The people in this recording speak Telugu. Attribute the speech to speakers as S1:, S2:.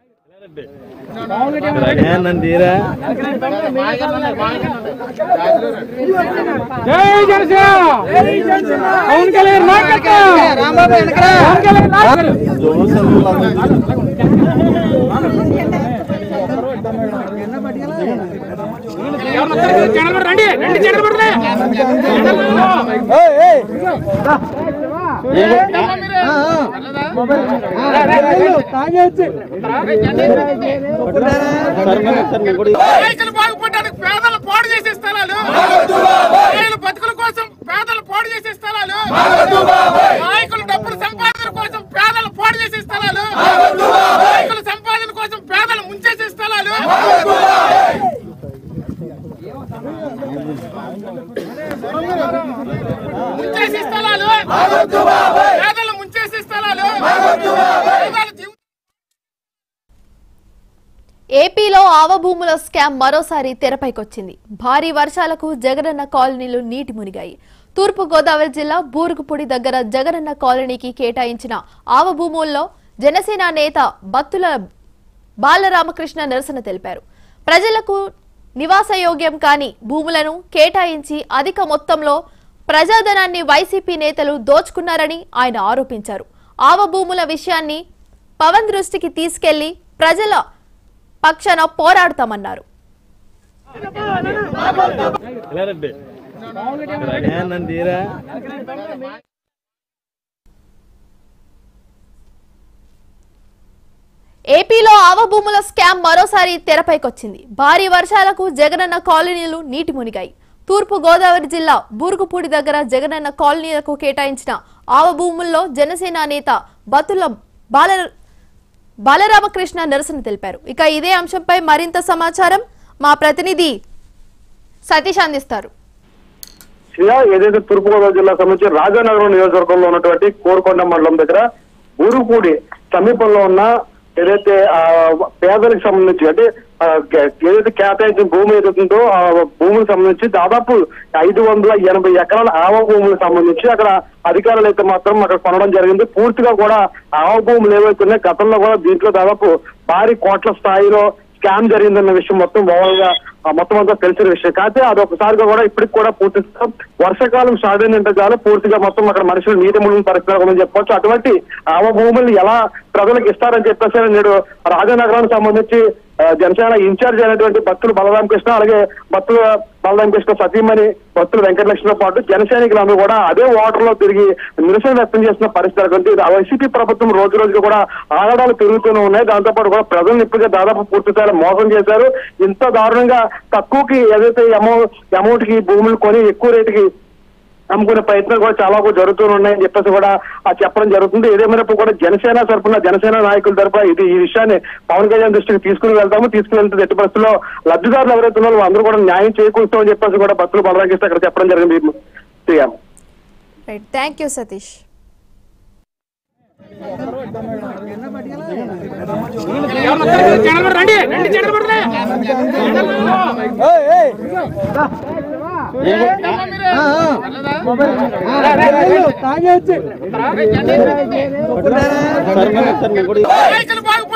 S1: నందీరా
S2: జై జనసేన పవన్ కళ్యాణ్ నాయకత్వం పవన్ కళ్యాణ్ నాయకత్వం జనగణ రండి రండి జనగణ రైతులు బాగుపడడానికి పేదలు పాడు చేసే స్థలాలు రైతుల బతుకుల కోసం పేదలు పాడు చేసే స్థలాలు నాయకులు డబ్బులు సంపాదన కోసం పేదలు పాడు చేసే స్థలాలు నాయకుల సంపాదన కోసం పేదలు ముంచేసే స్థలాలు ముంచేసే స్థలాలు పేదలు ముంచేసే స్థలాలు పేదల జీవ-
S3: ఏపీలో ఆవభూముల స్కామ్ మరోసారి తెరపైకొచ్చింది భారీ వర్షాలకు జగనన్న కాలనీలు నీటి మునిగాయి తూర్పు గోదావరి జిల్లా బూరుగుపూడి దగ్గర జగనన్న కాలనీకి కేటాయించిన ఆవభూముల్లో జనసేన నేత బత్తుల బాలరామకృష్ణ నిరసన తెలిపారు ప్రజలకు నివాసయోగ్యం కాని భూములను కేటాయించి అధిక మొత్తంలో ప్రజాధనాన్ని వైసీపీ నేతలు దోచుకున్నారని ఆయన ఆరోపించారు ఆవ భూముల విషయాన్ని పవన్ దృష్టికి తీసుకెళ్లి ప్రజల పక్షాన పోరాడతామన్నారు
S1: నందీరా
S3: ఏపీలో ఆవ భూముల స్కామ్ మరోసారి తెరపైకొచ్చింది భారీ వర్షాలకు జగనన్న కాలనీలు నీటి మునిగాయి తూర్పు గోదావరి జిల్లా బూరుగుపూడి దగ్గర జగనన్న కాలనీలకు కేటాయించిన ఆవ భూముల్లో జనసేన నేత బతుల బాల బాలరామకృష్ణ నిరసన తెలిపారు ఇక ఇదే అంశంపై మరింత సమాచారం మా ప్రతినిధి సతీష్ అందిస్తారు
S4: శ్రియా ఏదైతే తూర్పుగోదావరి జిల్లా సంబంధించి రాజానగరం నియోజకవర్గంలో ఉన్నటువంటి కోరుకొండ మండలం దగ్గర ఊరుపూడి సమీపంలో ఉన్న ఏదైతే ఆ పేదలకు సంబంధించి అంటే ఆ, కే- ఏదైతే కేటాయించిన భూమి ఏదైతే ఉందో ఆ భూమికి సంబంధించి దాదాపు ఐదు వందల ఎనభై ఎకరాల ఆవ భూములకు సంబంధించి అక్కడ అధికారులు అయితే మాత్రం అక్కడ కొనడం జరిగింది పూర్తిగా కూడా ఆవ భూములు ఏవైతే ఉన్నాయో గతంలో కూడా దీంట్లో దాదాపు భారీ కోట్ల స్థాయిలో స్కామ్ జరిగిందన్న విషయం మొత్తం ఓవరాల్ గా ఆ, మొత్తం అంతా తెలిసిన విషయం కాకపోతే అది ఒకసారిగా కూడా ఇప్పటికి కూడా పూర్తి స్థాయి వర్షాకాలం స్టార్ట్ అయినంత చాలు పూర్తిగా మొత్తం అక్కడ మనుషులు నీటి మునిగిన పరిస్థితి చెప్పొచ్చు అటువంటి ఆవ భూములు ఎలా ప్రజలకు ఇస్తారని చెప్పేసి నేడు రాజనగరానికి సంబంధించి ఆ, జనసేన ఇన్ఛార్జ్ అయినటువంటి భక్తులు బలరాం కృష్ణ అలాగే భక్తుల బలరాం కృష్ణ సతీమణి భక్తులు వెంకటలక్ష్మితో పాటు జన సైనికులందరూ కూడా అదే వాటర్ లో తిరిగి నిరసన వ్యక్తం చేసిన పరిస్థితి నెలకొంది. ఇది వైసీపీ ప్రభుత్వం రోజు రోజుకి కూడా ఆగడాలు పెరుగుతూనే ఉన్నాయి దాంతో పాటు కూడా ప్రజలను ఇప్పటికే దాదాపు పూర్తి స్థాయిలో మోసం చేశారు ఇంత దారుణంగా తక్కువకి ఏదైతే అమౌంట్ అమౌంట్ కి భూములు కొని ఎక్కువ రేటుకి అమ్ముకునే ప్రయత్నాలు కూడా చాలా కూడా జరుగుతూ ఉన్నాయని చెప్పేసి కూడా ఆ చెప్పడం జరుగుతుంది ఏదేమైనప్పుడు కూడా జనసేన తరపున జనసేన నాయకుల తరపున ఇది ఈ విషయాన్ని పవన్ కళ్యాణ్ దృష్టికి తీసుకుని వెళ్తాము తీసుకుని వెళ్తే ఎట్టి పరిస్థితుల్లో లబ్ధిదారులు ఎవరైతే ఉన్నారో అందరూ కూడా న్యాయం చేకూరుస్తామని చెప్పేసి కూడా భక్తులు బలరాకిస్తే అక్కడ చెప్పడం జరిగింది Sriram
S3: right thank you Satish
S2: జనగణ రండి రండి జనగణ రైతులు బాగుపడడానికి